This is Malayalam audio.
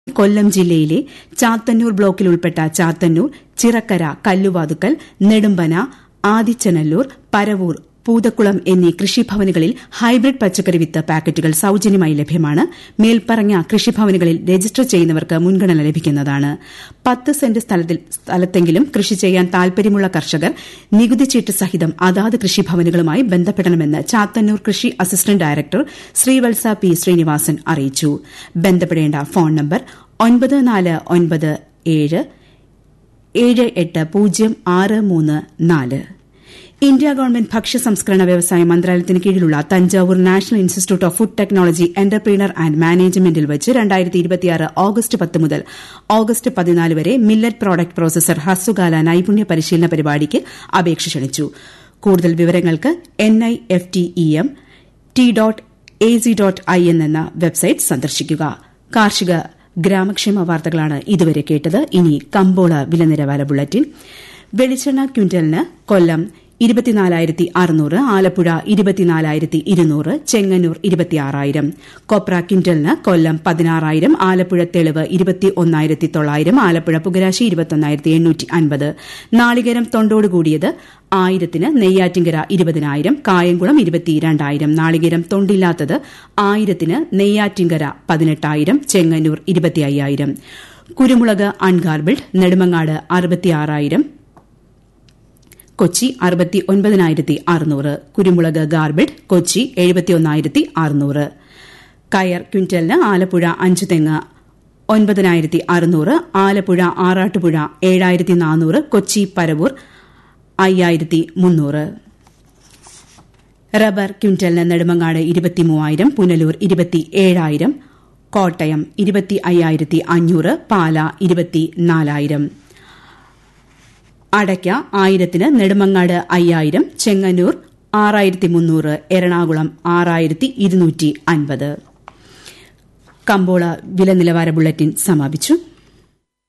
കൊല്ലം ജില്ലയിലെ ചാത്തന്നൂർ ബ്ലോക്കിൽ ഉൾപ്പെട്ട ചാത്തന്നൂർ ചിറക്കര കല്ലുവാതുക്കൽ നെടുമ്പന ആദിച്ചനല്ലൂർ പരവൂർ പൂതക്കുളം എന്നീ കൃഷിഭവനുകളിൽ ഹൈബ്രിഡ് പച്ചക്കറി വിത്ത് പാക്കറ്റുകൾ സൌജന്യമായി ലഭ്യമാണ് മേൽപ്പറഞ്ഞ കൃഷിഭവനുകളിൽ രജിസ്റ്റർ ചെയ്യുന്നവർക്ക് മുൻഗണന ലഭിക്കുന്നതാണ് പത്ത് സെന്റ് സ്ഥലത്തെങ്കിലും കൃഷി ചെയ്യാൻ താൽപര്യമുള്ള കർഷകർ നികുതി ചീട്ട് സഹിതം അതാത് കൃഷിഭവനുകളുമായി ബന്ധപ്പെടണമെന്ന് ചാത്തന്നൂർ കൃഷി assistant director Sreevalsa P Srinivasan അറിയിച്ചു ബന്ധപ്പെടേണ്ട ഫോൺ നമ്പർ ഒൻപത് നാല് ഒൻപത് ഏഴ് ഏഴ് എട്ട് പൂജ്യം ആറ് മൂന്ന് നാല് ഇന്ത്യ ഗവൺമെന്റ് ഭക്ഷ്യ സംസ്കരണ വ്യവസായ മന്ത്രാലയത്തിന് കീഴിലുള്ള Thanjavur national institute of food technology entrepreneur and മാനേജ്മെന്റിൽ വെച്ച് ഓഗസ്റ്റ് പത്ത് മുതൽ ഓഗസ്റ്റ് പതിനാല് വരെ മില്ലറ്റ് പ്രോഡക്റ്റ് പ്രോസസർ ഹസ്സുകാല നൈപുണ്യ പരിശീലന പരിപാടിക്ക് അപേക്ഷ ക്ഷണിച്ചു കൂടുതൽ വിവരങ്ങൾക്ക് N I F T E M T dot A C dot I N എന്ന വെബ്സൈറ്റ് സന്ദർശിക്കുക കാർഷിക ഗ്രാമക്ഷേമ വാർത്തകളാണ് ഇതുവരെ കേട്ടത് ഇനി കമ്പോള വില നിലവാര ബുള്ളറ്റിൻ വെളിച്ചെണ്ണ ക്വിന്റലിന് കൊല്ലം ഇരുപത്തിനാലായിരത്തി അറുന്നൂറ് ആലപ്പുഴ ഇരുപത്തിനാലായിരത്തി ഇരുന്നൂറ് ചെങ്ങന്നൂർ ഇരുപത്തിയാറായിരം കൊപ്ര ക്വിന്റലിന് കൊല്ലം പതിനാറായിരം ആലപ്പുഴ തെളിവ് ഇരുപത്തി ഒന്നായിരത്തി തൊള്ളായിരം ആലപ്പുഴ പുകരാശി ഇരുപത്തൊന്നായിരത്തി എണ്ണൂറ്റി അൻപത് നാളികേരം തൊണ്ടോട് കൂടിയത് ആയിരത്തിന് നെയ്യാറ്റിങ്കര ഇരുപതിനായിരം കായംകുളം ഇരുപത്തിരണ്ടായിരം നാളികേരം തൊണ്ടില്ലാത്തത് ആയിരത്തിന് നെയ്യാറ്റിങ്കര പതിനെട്ടായിരം ചെങ്ങന്നൂർ ഇരുപത്തി അയ്യായിരം കുരുമുളക് അൺഗാർബിൾഡ് നെടുമങ്ങാട് അറുപത്തിയാറായിരം കൊച്ചി അറുപത്തി ഒൻപതിനായിരത്തി അറുന്നൂറ് കുരുമുളക് ഗാർബിഡ് കൊച്ചി എഴുപത്തിയൊന്നായിരത്തി അറുന്നൂറ് കയർ ക്വിന്റലിന് ആലപ്പുഴ അഞ്ച് തെങ്ങ് ഒൻപതിനായിരത്തി അറുന്നൂറ് ആലപ്പുഴ ആറാട്ടുപുഴ ഏഴായിരത്തി നാനൂറ് കൊച്ചി പരവൂർ അയ്യായിരത്തി മുന്നൂറ് റബ്ബർ ക്വിന്റലിന് നെടുമങ്ങാട് ഇരുപത്തി മൂവായിരം പുനലൂർ ഇരുപത്തി ഏഴായിരം കോട്ടയം ഇരുപത്തി അയ്യായിരത്തി അഞ്ഞൂറ് പാല ഇരുപത്തി നാലായിരം അടയ്ക്ക ആയിരത്തിന് നെടുമങ്ങാട് അയ്യായിരം ചെങ്ങന്നൂർ ആറായിരത്തി മുന്നൂറ് എറണാകുളം ആറായിരത്തി ഇരുന്നൂറ്റി അൻപത് കമ്പോള വില നിലവാര ബുള്ളറ്റിൻ സമാപിച്ചു